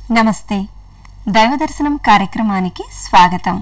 నమస్తే దైవ దర్శనం కార్యక్రమానికి స్వాగతం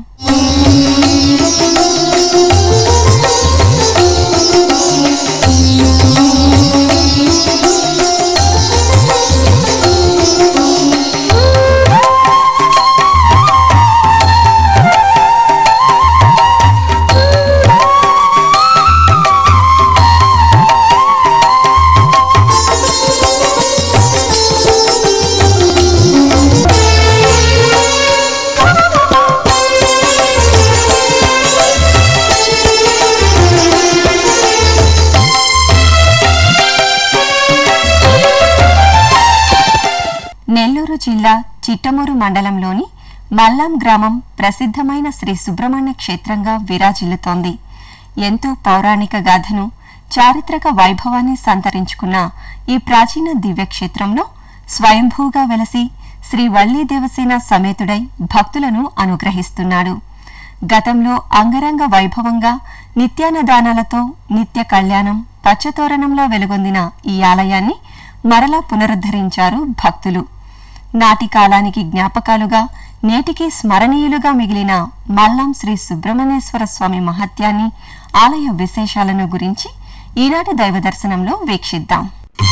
నెల్లూరు జిల్లా చిట్టమూరు మండలంలోని మల్లాం గ్రామం ప్రసిద్ధమైన శ్రీ సుబ్రహ్మణ్య క్షేత్రంగా విరాజిల్లుతోంది ఎంతో పౌరాణిక గాథను చారిత్రక వైభవాన్ని సంతరించుకున్న ఈ ప్రాచీన దివ్యక్షేత్రంలో స్వయంభూగా వెలసి శ్రీ వల్లీ దేవసేన సమేతుడై భక్తులను అనుగ్రహిస్తున్నాడు గతంలో అంగరంగ వైభవంగా నిత్యాన్నదానాలతో నిత్య కళ్యాణం పచ్చతోరణంలో వెలుగొందిన ఈ ఆలయాన్ని మరలా పునరుద్ధరించారు భక్తులు నాటి కాలానికి జ్ఞాపకాలుగా నేటికి స్మరణీయులుగా మిగిలిన మల్లాం శ్రీ సుబ్రహ్మణ్యేశ్వర స్వామి మహత్యాన్ని ఆలయ విశేషాలను గురించి ఈనాటి దైవ దర్శనంలో వీక్షిద్దాం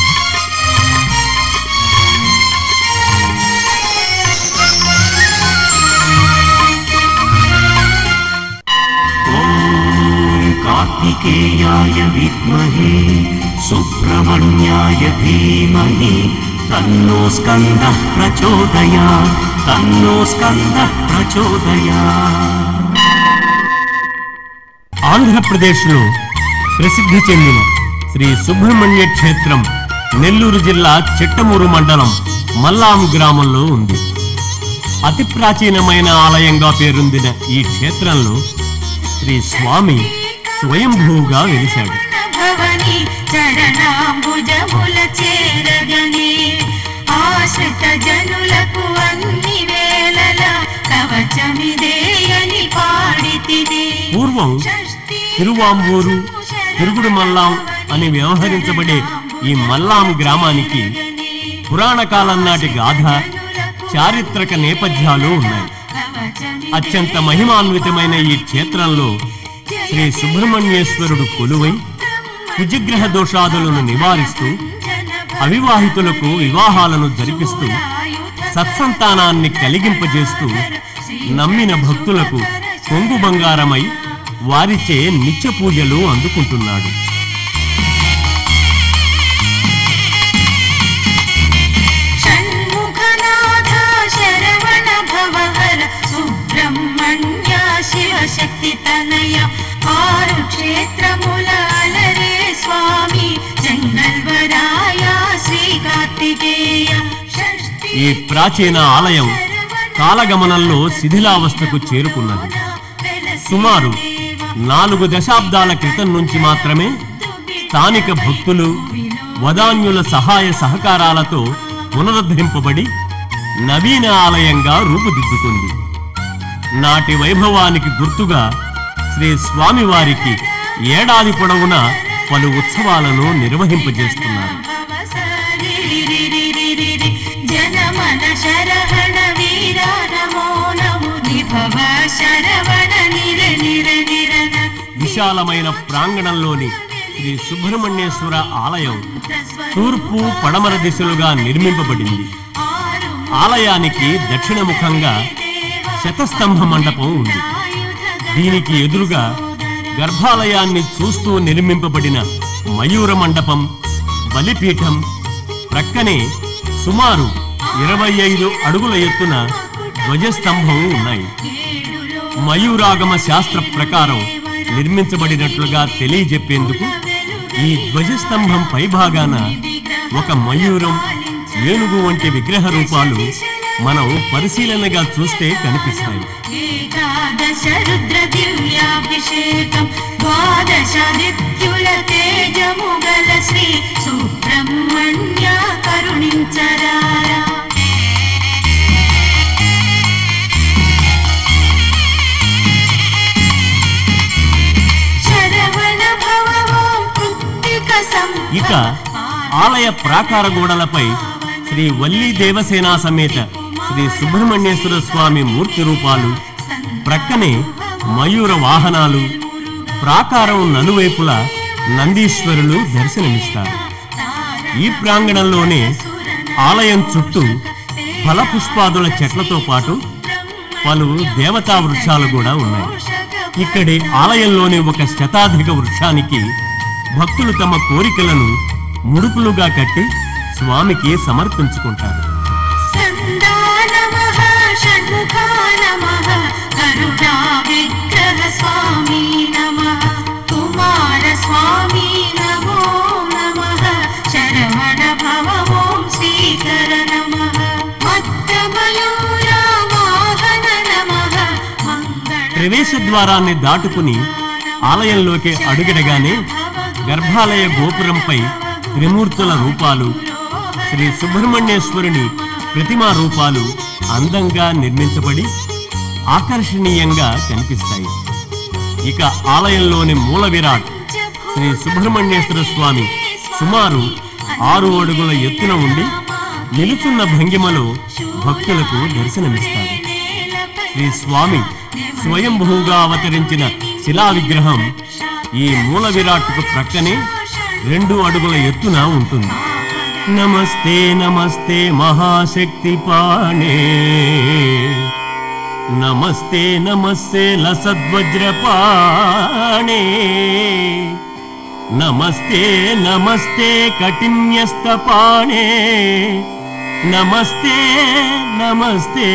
कार्तिकेयाय विद्महे सुब्रह्मण्याय धीमहि तन्नो स्कन्दः प्रचोदयात् तन्नो स्कन्दः प्रचोदयात् ఆంధ్రప్రదేశ్లో ప్రసిద్ధి చెందిన శ్రీ సుబ్రహ్మణ్య క్షేత్రం నెల్లూరు జిల్లా చిట్టమూరు మండలం మల్లాం గ్రామంలో ఉంది అతి ప్రాచీనమైన ఆలయంగా పేరొందిన ఈ క్షేత్రంలో శ్రీ స్వామి స్వయంభూగా వెలిశాడు భవని చరణాంబుజముల చేరగని ఆశ్రిత జనులకు అన్ని వేళల కవచమిదేయని పాడితిని పూర్వం తిరువాంబూరు తిరుగుడు మల్లాం అని వ్యవహరించబడే ఈ మల్లాం గ్రామానికి పురాణ కాలం నాటి గాథ చారిత్రక నేపథ్యాలు ఉన్నాయి అత్యంత మహిమాన్వితమైన ఈ క్షేత్రంలో శ్రీ సుబ్రహ్మణ్యేశ్వరుడు కొలువై కుజగ్రహ దోషాదులను నివారిస్తూ అవివాహితులకు వివాహాలను జరిపిస్తూ సత్సంతానాన్ని కలిగింపజేస్తూ నమ్మిన భక్తులకు కొంగు బంగారమై వారిచే నిత్య పూజలు అందుకుంటున్నాడు షణ్ముఖనాథ శరవణ భవహర సుబ్రహ్మణ్య శివశక్తి తనయ ఆరు క్షేత్రముల అలరే స్వామి జంగల్వరాయ శ్రీ కార్తికేయ షష్ఠి ఈ ప్రాచీన ఆలయం కాలగమనంలో శిథిలావస్థకు చేరుకున్నది సుమారు నాలుగు దశాబ్దాల క్రితం నుంచి మాత్రమే స్థానిక భక్తులు వదాన్యుల సహాయ సహకారాలతో పునరుద్ధరింపబడి నవీన ఆలయంగా రూపుదిద్దుకుంది నాటి వైభవానికి గుర్తుగా శ్రీ స్వామివారికి ఏడాది పొడవునా పలు ఉత్సవాలను నిర్వహింపజేస్తున్నారు జనమన శరహణ వీర నమో నమో నిభవ శరవణ నిర నిర నిరన విశాలమైన ప్రాంగణంలోని శ్రీ సుబ్రహ్మణ్యేశ్వర ఆలయం తూర్పు పడమర దిశలుగా నిర్మింపబడింది ఆలయానికి దక్షిణముఖంగా శతస్తంభ మండపం ఉంది దీనికి ఎదురుగా గర్భాలయాన్ని చూస్తూ నిర్మింపబడిన మయూర మండపం బలిపీఠం ప్రక్కనే సుమారు ఇరవై ఐదు అడుగుల ఎత్తున ధ్వజస్తంభం ఉన్నాయి మయూరాగమ శాస్త్ర ప్రకారం నిర్మించబడినట్లుగా తెలియజెప్పేందుకు ఈ ధ్వజస్తంభం పైభాగాన ఒక మయూరం ఏనుగు వంటి విగ్రహ రూపాలు మనం పరిశీలనగా చూస్తే కనిపిస్తాయి ఏకాదశ రుద్ర దివ్యాభిషేకం ద్వాదశాదిత్యుల తేజముగల శ్రీ సుబ్రహ్మణ్య కరుణించరారా శరవణ భవవం కృత్తిక సంపద ఇక ఆలయ ప్రాకార గోడలపై శ్రీ వల్లీ దేవసేన సమేత శ్రీ సుబ్రహ్మణ్యేశ్వర స్వామి మూర్తి రూపాలు ప్రక్కనే మయూర వాహనాలు ప్రాకారం నలువైపులా నందీశ్వరులు దర్శనమిస్తారు ఈ ప్రాంగణంలోనే ఆలయం చుట్టూ ఫలపుష్పాదుల చెట్లతో పాటు పలు దేవతా వృక్షాలు కూడా ఉన్నాయి ఇక్కడి ఆలయంలోని ఒక శతాధిక వృక్షానికి భక్తులు తమ కోరికలను ముడుపులుగా కట్టి స్వామికి సమర్పించుకుంటారు స్కందా నమః షణ్ముఖా నమః కరుణా విగ్రహ స్వామి నమః కుమార స్వామి నమో నమః శరవణ భవ ఓం శ్రీకర నమః మత్తమయూరా వాహన నమః మంగళ ప్రవేశ ద్వారాన్ని దాటుకుని ఆలయంలోకి అడుగడగానే గర్భాలయ గోపురంపై త్రిమూర్తుల రూపాలు శ్రీ సుబ్రహ్మణ్యేశ్వరుని ప్రతిమా రూపాలు అందంగా నిర్మించబడి ఆకర్షణీయంగా కనిపిస్తాయి ఇక ఆలయంలోని మూల విరాట్ శ్రీ సుబ్రహ్మణ్యేశ్వర స్వామి సుమారు ఆరు అడుగుల ఎత్తున ఉండి నిలుచున్న భంగిమలో భక్తులకు దర్శనమిస్తారు శ్రీ స్వామి స్వయంభూగా అవతరించిన శిలా విగ్రహం ఈ మూల విరాట్కు ప్రక్కనే రెండు అడుగుల ఎత్తున ఉంటుంది నమస్తే నమస్తే మహాశక్తి పాణే నమస్తే నమస్తే లసద్వజ్రపాణే నమస్తే నమస్తే కఠిన్యస్తపాణే నమస్తే నమస్తే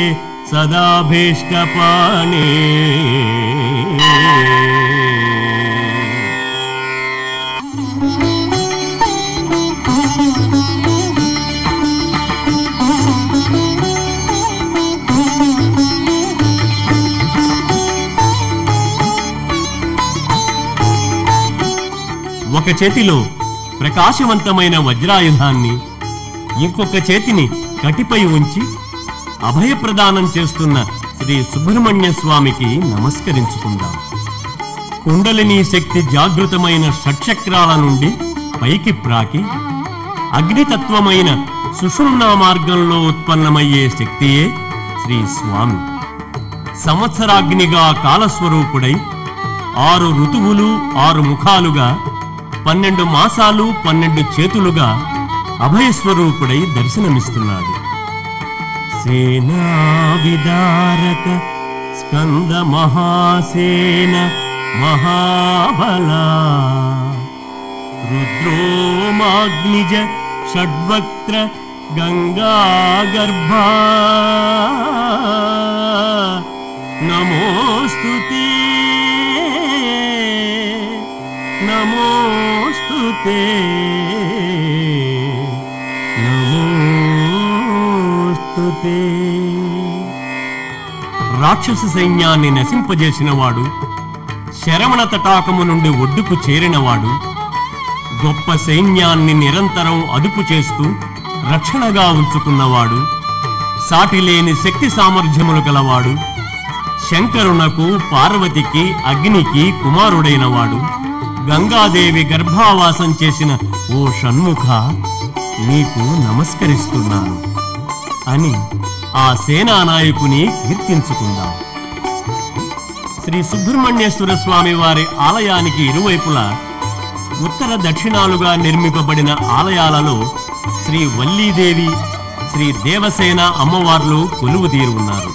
సదాభీష్టపాణే ఒక చేతిలో ప్రకాశవంతమైన వజ్రాయుధాన్ని ఇంకొక చేతిని కటిపై ఉంచి అభయప్రదానం చేస్తున్న శ్రీ సుబ్రహ్మణ్య స్వామికి నమస్కరించుకుందాం కుండలిని శక్తి జాగృతమైన షట్చక్రాల నుండి పైకి ప్రాకి అగ్నితత్వమైన సుషుమ్నా మార్గంలో ఉత్పన్నమయ్యే శక్తియే శ్రీ స్వామి సంవత్సరాగ్నిగా కాలస్వరూపుడై ఆరు ఋతువులు ఆరు ముఖాలుగా పన్నెండు మాసాలు పన్నెండు చేతులుగా అభయస్వరూపుడై దర్శనమిస్తున్నాడు సేనా విదారక స్కంద మహాసేన మహాబల రుద్రోమాగ్నిజ షడ్వక్త్ర గంగా గర్భా నమోస్తు నమోస్తు నమోస్తు రాక్షస సైన్యాన్ని నశింపజేసినవాడు శరవణ తటాకము నుండి ఒడ్డుకు చేరినవాడు గొప్ప సైన్యాన్ని నిరంతరం అదుపు చేస్తూ రక్షణగా ఉంచుకున్నవాడు సాటిలేని శక్తి సామర్థ్యములు గలవాడు శంకరునకు పార్వతికి అగ్నికి కుమారుడైనవాడు గంగాదేవి గర్భావాసం చేసిన ఓ షణ్ముఖ నీకు నమస్కరిస్తున్నాను అని ఆ సేనానాయకుని కీర్తించుకుందాం శ్రీ సుబ్రహ్మణ్యేశ్వర స్వామి వారి ఆలయానికి ఇరువైపులా ఉత్తర దక్షిణాలుగా నిర్మింపబడిన ఆలయాలలో శ్రీ వల్లీదేవి శ్రీ దేవసేన అమ్మవార్లు కొలువు తీరు ఉన్నారు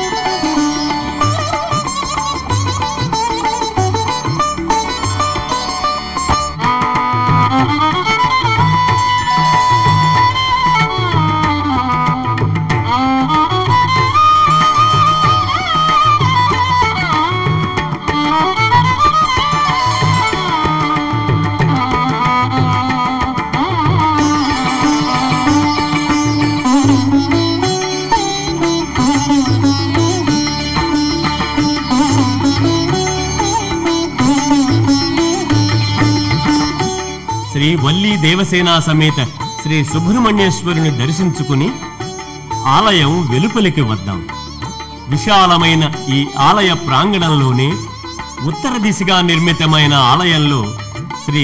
శ్రీ వల్లి దేవసేన సమేత శ్రీ సుబ్రహ్మణ్యేశ్వరుని దర్శించుకుని ఆలయం వెలుపలికి వద్దాం విశాలమైన ఈ ఆలయ ప్రాంగణంలోనే ఉత్తర దిశగా నిర్మితమైన ఆలయంలో శ్రీ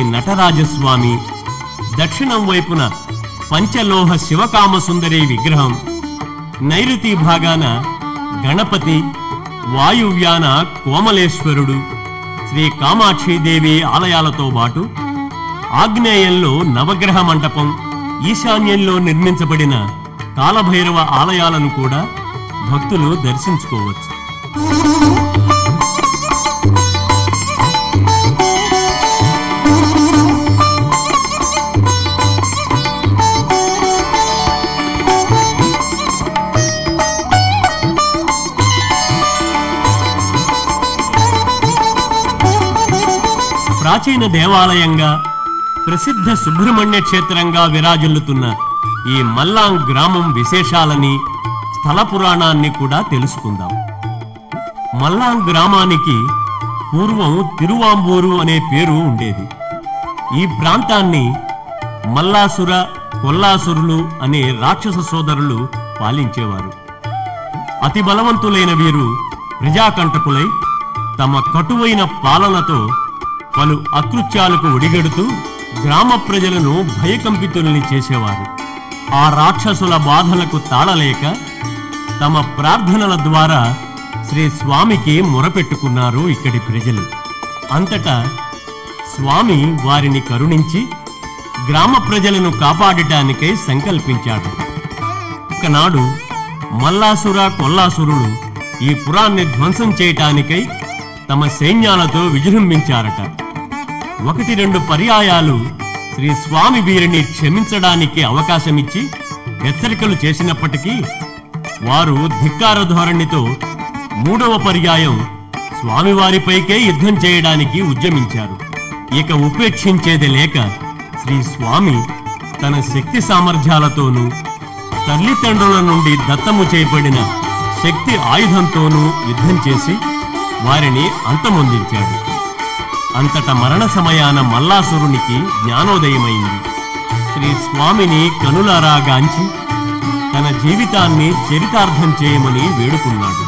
దక్షిణం వైపున పంచలోహ శివకామ సుందరి విగ్రహం నైరుతి భాగాన గణపతి వాయువ్యాన కోమలేశ్వరుడు శ్రీ కామాక్షిదేవి ఆలయాలతో పాటు ఆగ్నేయంలో నవగ్రహ మంటపం ఈశాన్యంలో నిర్మించబడిన కాలభైరవ ఆలయాలను కూడా భక్తులు దర్శించుకోవచ్చు ప్రాచీన దేవాలయంగా ప్రసిద్ధ సుబ్రహ్మణ్య క్షేత్రంగా విరాజిల్లుతున్న ఈ మల్లాం గ్రామం విశేషాలని స్థల పురాణాన్ని కూడా తెలుసుకుందాం మల్లాం గ్రామానికి పూర్వం తిరువాంబూరు అనే పేరు ఉండేది ఈ ప్రాంతాన్ని మల్లాసుర కొల్లాసురులు అనే రాక్షస సోదరులు పాలించేవారు అతి బలవంతులైన వీరు ప్రజాకంటకులై తమ కటువైన పాలనతో పలు అకృత్యాలకు ఒడిగడుతూ గ్రామ ప్రజలను భయకంపితుల్ని చేసేవారు ఆ రాక్షసుల బాధలకు తాళలేక తమ ప్రార్థనల ద్వారా శ్రీ స్వామికి మొరపెట్టుకున్నారు ఇక్కడి ప్రజలు అంతటా స్వామి వారిని కరుణించి గ్రామ ప్రజలను కాపాడటానికై సంకల్పించాడు ఒకనాడు మల్లాసుర కొల్లాసురులు ఈ పురాన్ని ధ్వంసం చేయటానికై తమ సైన్యాలతో విజృంభించారట ఒకటి రెండు పర్యాయాలు శ్రీ స్వామి వీరిని క్షమించడానికి అవకాశమిచ్చి హెచ్చరికలు చేసినప్పటికీ వారు ధిక్కార ధోరణితో మూడవ పర్యాయం స్వామివారిపైకే యుద్ధం చేయడానికి ఉద్యమించారు ఇక ఉపేక్షించేది లేక శ్రీ స్వామి తన శక్తి సామర్థ్యాలతోనూ తల్లిదండ్రుల నుండి దత్తము చేయబడిన శక్తి ఆయుధంతోనూ యుద్ధం చేసి వారిని అంతమొందించాడు అంతట మరణ సమయాన మల్లాసురునికి జ్ఞానోదయమైంది శ్రీ స్వామిని కనులారా గాంచి తన జీవితాన్ని చరితార్థం చేయమని వేడుకున్నాడు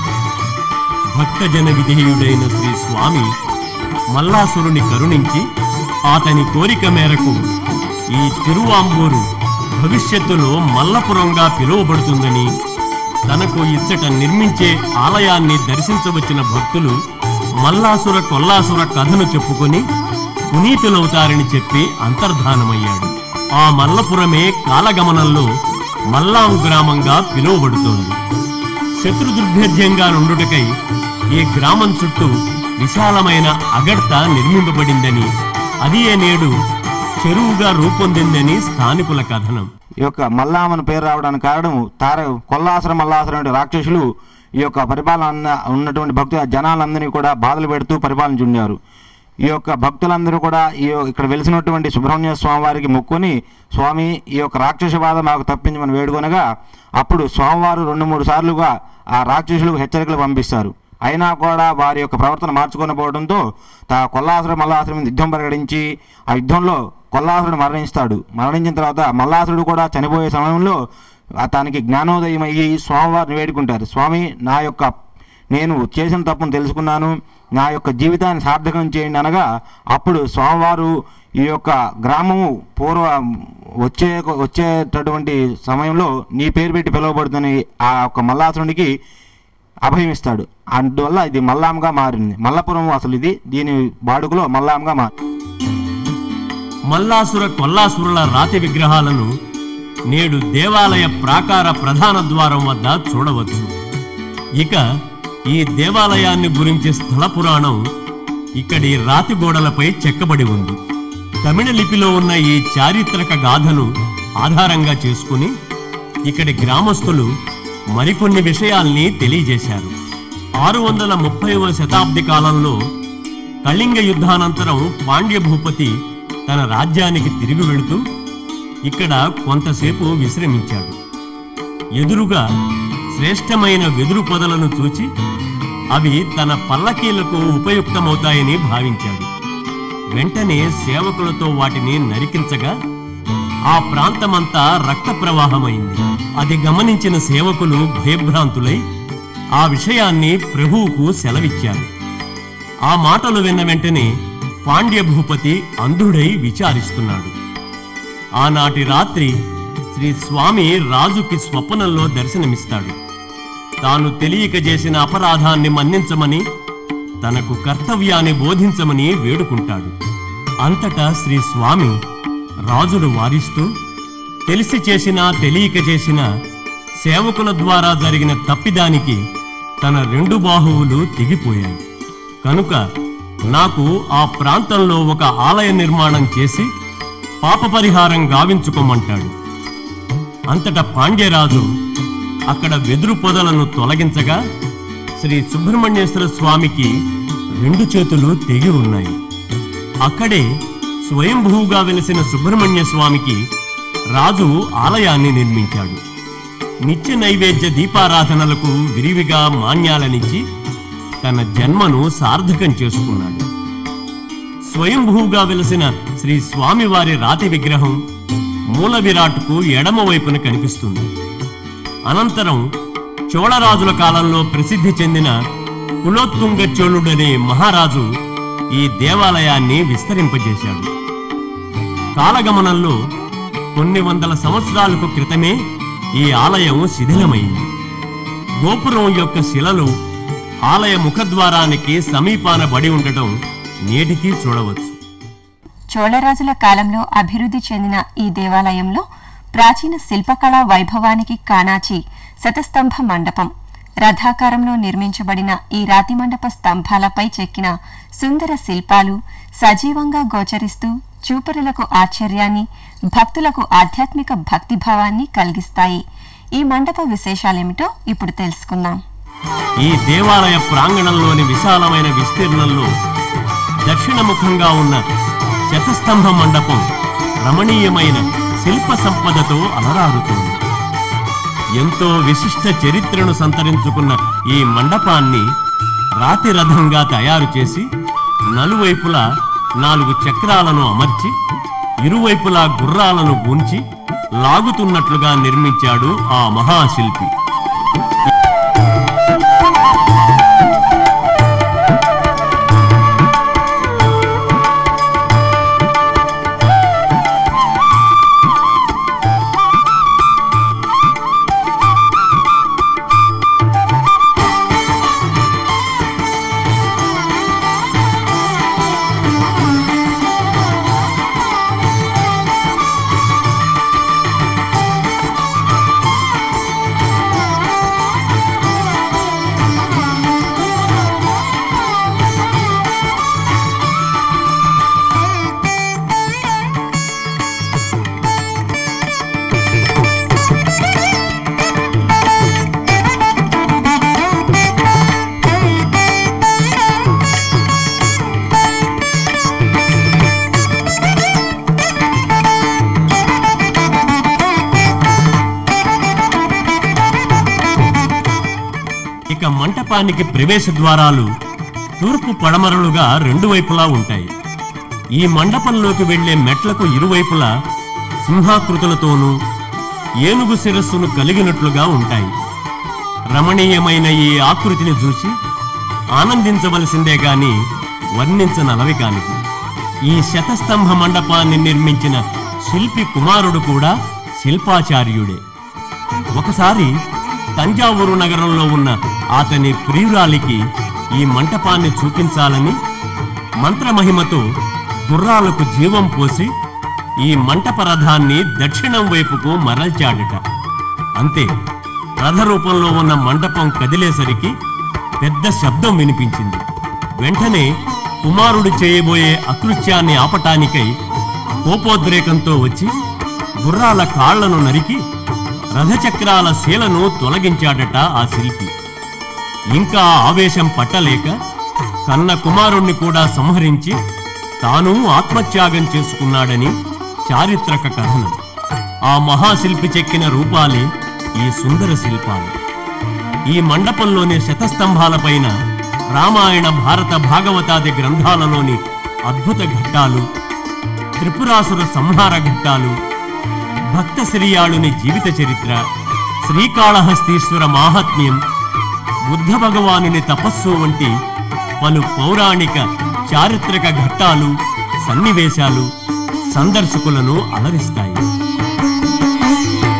భక్తజన విధేయుడైన శ్రీ స్వామి మల్లాసురుని కరుణించి అతని కోరిక మేరకు ఈ తిరువాంబూరు భవిష్యత్తులో మల్లపురంగా పిలువబడుతుందని తనకు ఇచ్చట నిర్మించే ఆలయాన్ని దర్శించవచ్చిన భక్తులు మల్లాసుర కొల్లాసుర కథను చెప్పుకొని పునీతులవుతారని చెప్పి అంతర్ధానమయ్యాడు ఆ మల్లపురమే కాలగమనంలో మల్లాం గ్రామంగా పిలువబడుతోంది శత్రుదుర్భేద్యంగా నుండుటకై ఈ గ్రామం చుట్టూ విశాలమైన అగడ్త నిర్మింపబడిందని అదియే నేడు చెరువుగా రూపొందిందని స్థానికుల కథనం ఈ యొక్క మల్లామని పేరు రావడానికి కారణం తార కొల్లాసుర మల్లాసుర అనే రాక్షసులు ఈ యొక్క పరిపాలన ఉన్న- ఉన్నటువంటి భక్తుల జనాలందరినీ కూడా బాధలు పెడుతూ పరిపాలించుండారు ఈ యొక్క భక్తులందరూ కూడా ఈ యొ- ఇక్కడ వెలిసినటువంటి సుబ్రహ్మణ్య స్వామి వారికి మొక్కుని స్వామి ఈ యొక్క రాక్షస బాధ మాకు తప్పించమని వేడుకొనగా అప్పుడు స్వామివారు రెండు మూడు సార్లుగా ఆ రాక్షసులకు హెచ్చరికలు పంపిస్తారు అయినా కూడా వారి యొక్క ప్రవర్తన మార్చుకోకపోవడంతో తా కొల్లాసురం మల్లాసురం మీద యుద్ధం ప్రకటించి ఆ యుద్ధంలో కొల్లాసురుడు మరణిస్తాడు మరణించిన తర్వాత మల్లాసురుడు కూడా చనిపోయే సమయంలో అతనికి జ్ఞానోదయం అయ్యి స్వామివారిని వేడుకుంటారు స్వామి నా యొక్క నేను చేసిన తప్పును తెలుసుకున్నాను నా యొక్క జీవితాన్ని సార్థకం చేయండి అనగా అప్పుడు స్వామివారు ఈ యొక్క గ్రామము పూర్వ వచ్చే వచ్చేటటువంటి సమయంలో నీ పేరు పెట్టి పిలువబడుతుంది ఆ యొక్క మల్లాసురునికి అభయం ఇస్తాడు అందువల్ల ఇది మల్లాంగా మారింది మల్లపురం అసలు ఇది దీని వాడుకలో మల్లాంగా మారింది మల్లాసుర కొల్లాసురుల రాతి విగ్రహాలను నేడు దేవాలయ ప్రాకార ప్రధాన ద్వారం వద్ద చూడవచ్చు ఇక ఈ దేవాలయాన్ని గురించి స్థల పురాణం ఇక్కడి రాతి గోడలపై చెక్కబడి ఉంది తమిళ లిపిలో ఉన్న ఈ చారిత్రక గాథను ఆధారంగా చేసుకుని ఇక్కడి గ్రామస్తులు మరికొన్ని విషయాల్ని తెలియజేశారు ఆరు వందల ముప్పైవ శతాబ్ది కాలంలో కళింగ యుద్ధానంతరం పాండ్య భూపతి తన రాజ్యానికి తిరిగి వెళుతూ ఇక్కడ కొంతసేపు విశ్రమించాడు ఎదురుగా శ్రేష్టమైన వెదురు పొదలను చూచి అవి తన పల్లకీలకు ఉపయుక్తమవుతాయని భావించాడు వెంటనే సేవకులతో వాటిని నరికించగా ఆ ప్రాంతమంతా రక్త ప్రవాహమైంది అది గమనించిన సేవకులు భయభ్రాంతులై ఆ విషయాన్ని ప్రభువుకు సెలవిచ్చారు ఆ మాటలు విన్న వెంటనే పాండ్య భూపతి అంధుడై విచారిస్తున్నాడు ఆనాటి రాత్రి శ్రీ స్వామి రాజుకి స్వప్నంలో దర్శనమిస్తాడు తాను తెలియక చేసిన అపరాధాన్ని మన్నించమని తనకు కర్తవ్యాన్ని బోధించమని వేడుకుంటాడు అంతటా శ్రీ స్వామి రాజును వారిస్తూ తెలిసి చేసినా తెలియక చేసినా సేవకుల ద్వారా జరిగిన తప్పిదానికి తన రెండు బాహువులు తెగిపోయాయి కనుక నాకు ఆ ప్రాంతంలో ఒక ఆలయ నిర్మాణం చేసి పాప పరిహారం గావించుకోమంటాడు అంతటా పాండ్యరాజు అక్కడ వెదురు పొదలను తొలగించగా శ్రీ సుబ్రహ్మణ్యేశ్వర స్వామికి రెండు చేతులు తెగి ఉన్నాయి అక్కడే స్వయంభూగా వెలిసిన సుబ్రహ్మణ్య స్వామికి రాజు ఆలయాన్ని నిర్మించాడు నిత్య నైవేద్య దీపారాధనలకు విరివిగా మాన్యాలనిచ్చి తన జన్మను సార్థకం చేసుకున్నాడు స్వయంభూగా వెలిసిన శ్రీ స్వామివారి రాతి విగ్రహం మూల విరాట్కు ఎడమ వైపున కనిపిస్తుంది అనంతరం చోళరాజుల కాలంలో ప్రసిద్ధి చెందిన కులోత్తుంగ చోళుడనే మహారాజు ఈ దేవాలయాన్ని విస్తరింపజేశాడు కాలగమనంలో కొన్ని వందల సంవత్సరాలకు క్రితమే ఈ ఆలయం శిథిలమైంది గోపురం యొక్క శిలలు ఆలయ ముఖద్వారానికి సమీపాన బడి ఉండటం నేటికీ చూడవచ్చు చోళరాజుల కాలంలో అభివృద్ధి చెందిన ఈ దేవాలయంలో ప్రాచీన శిల్పకళా వైభవానికి కానాచి శతస్తంభ మండపం రథాకారంలో నిర్మించబడిన ఈ రాతి మండప స్తంభాలపై చెక్కిన సుందర శిల్పాలు సజీవంగా గోచరిస్తూ చూపరులకు ఆశ్చర్యాన్ని భక్తులకు ఆధ్యాత్మిక భక్తిభావాన్ని కలిగిస్తాయి ఈ మండప విశేషాలేమిటో ఇప్పుడు తెలుసుకుందాం ఈ దేవాలయ ప్రాంగణంలోని విశాలమైన విస్తీర్ణంలో దక్షిణముఖంగా ఉన్న శతస్తంభ మండపం రమణీయమైన శిల్ప సంపదతో అలరారుతోంది ఎంతో విశిష్ట చరిత్రను సంతరించుకున్న ఈ మండపాన్ని రాతి రథంగా తయారు చేసి నలువైపులా నాలుగు చక్రాలను అమర్చి ఇరువైపులా గుర్రాలను గూంచి లాగుతున్నట్లుగా నిర్మించాడు ఆ మహాశిల్పి ఇక మంటపానికి ప్రవేశ ద్వారాలు తూర్పు పడమరలుగా రెండు వైపులా ఉంటాయి ఈ మండపంలోకి వెళ్లే మెట్లకు ఇరువైపులా సింహాకృతులతోనూ ఏనుగు శిరస్సును కలిగినట్లుగా ఉంటాయి రమణీయమైన ఈ ఆకృతిని చూసి ఆనందించవలసిందే గాని వర్ణించనలవి కానిది ఈ శతస్తంభ మండపాన్ని నిర్మించిన శిల్పి కుమారుడు కూడా శిల్పాచార్యుడే ఒకసారి తంజావూరు నగరంలో ఉన్న అతని ప్రియురాలికి ఈ మంటపాన్ని చూపించాలని మంత్రమహిమతో గుర్రాలకు జీవం పోసి ఈ మంటప రథాన్ని దక్షిణం వైపుకు మరల్చాడట అంతే రథ రూపంలో ఉన్న మండపం కదిలేసరికి పెద్ద శబ్దం వినిపించింది వెంటనే కుమారుడు చేయబోయే అకృత్యాన్ని ఆపటానికై కోపోద్రేకంతో వచ్చి గుర్రాల కాళ్లను నరికి రథచక్రాల శీలను తొలగించాడట ఆ శిల్పి ఇంకా ఆవేశం పట్టలేక కన్న కుమారుణ్ణి కూడా సంహరించి తాను ఆత్మత్యాగం చేసుకున్నాడని చారిత్రక కథనం ఆ మహాశిల్పి చెక్కిన రూపాలే ఈ సుందర శిల్పాలు ఈ మండపంలోని శతస్తంభాలపైన రామాయణ భారత భాగవతాది గ్రంథాలలోని అద్భుత ఘట్టాలు త్రిపురాసుర సంహార ఘట్టాలు భక్త శ్రీయాళుని జీవిత చరిత్ర శ్రీకాళహస్తీశ్వర మాహాత్మ్యం బుద్ధ భగవానుని తపస్సు వంటి పలు పౌరాణిక చారిత్రక ఘట్టాలు సన్నివేశాలు సందర్శకులను అలరిస్తాయి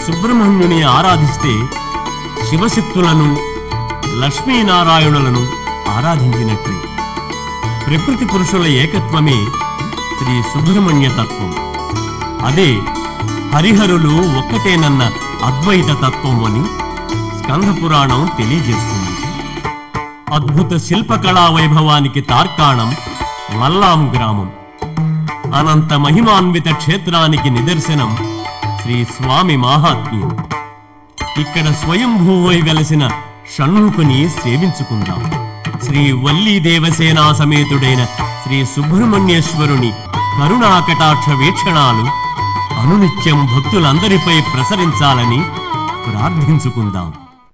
సుబ్రహ్మణ్యుని ఆరాధిస్తే శివశక్తులను లక్ష్మీనారాయణులను ఆరాధించినట్లే ప్రకృతి పురుషుల ఏకత్వమే శ్రీ సుబ్రహ్మణ్య తత్వం అదే హరిహరులు ఒక్కటేనన్న అద్వైత తత్వం అని స్కంద పురాణం తెలియజేస్తుంది అద్భుత శిల్పకళా వైభవానికి తార్కాణం మల్లాం గ్రామం అనంత మహిమాన్విత క్షేత్రానికి నిదర్శనం శ్రీ స్వామి మాహాత్మ్యం ఇక్కడ స్వయంభూవై వెలసిన షణ్ముఖుని సేవించుకుందాం శ్రీ వల్లీ దేవసేనా సమేతుడైన శ్రీ సుబ్రహ్మణ్యేశ్వరుని కరుణాకటాక్ష వీక్షణాలు అనునిత్యం భక్తులందరిపై ప్రసరించాలని ప్రార్థించుకుందాం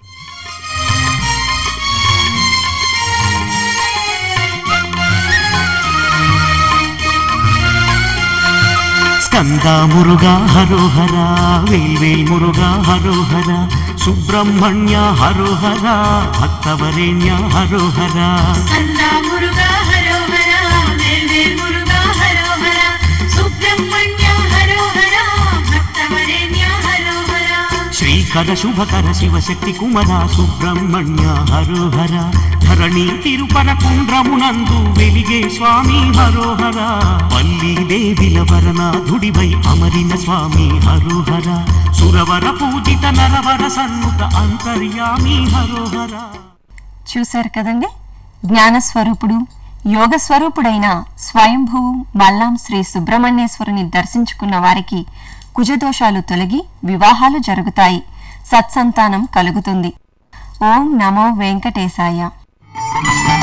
స్కంద మురుగా హరోహర వేల్వేల్ మురుగా హరోహర సుబ్రహ్మణ్య హరోహర భక్తవరేణ్య హరోహర స్కందా మురుగా హరోహర వేల్వేల్ మురుగా హరోహర సుబ్రహ్మణ్య హరోహర భక్తవరేణ్య హరోహర శ్రీకర శుభకర శివశక్తి కుమర సుబ్రహ్మణ్య హరోహర ధరణి తిరుపర కుండ్రమునందు వెలిగే స్వామి హరోహర పల్లి దేవిల వరనాథుడివై అమరిన స్వామి హరోహర సురవర పూజిత నరవర సన్ముఖ అంతర్యామి హరోహర చూశారు కదండి జ్ఞానస్వరూపుడు యోగ స్వరూపుడైన స్వయంభువు మల్లాం శ్రీ సుబ్రహ్మణ్యేశ్వరుని దర్శించుకున్న వారికి కుజదోషాలు తొలగి వివాహాలు జరుగుతాయి సత్సంతానం కలుగుతుంది ఓం నమో వెంకటేశాయ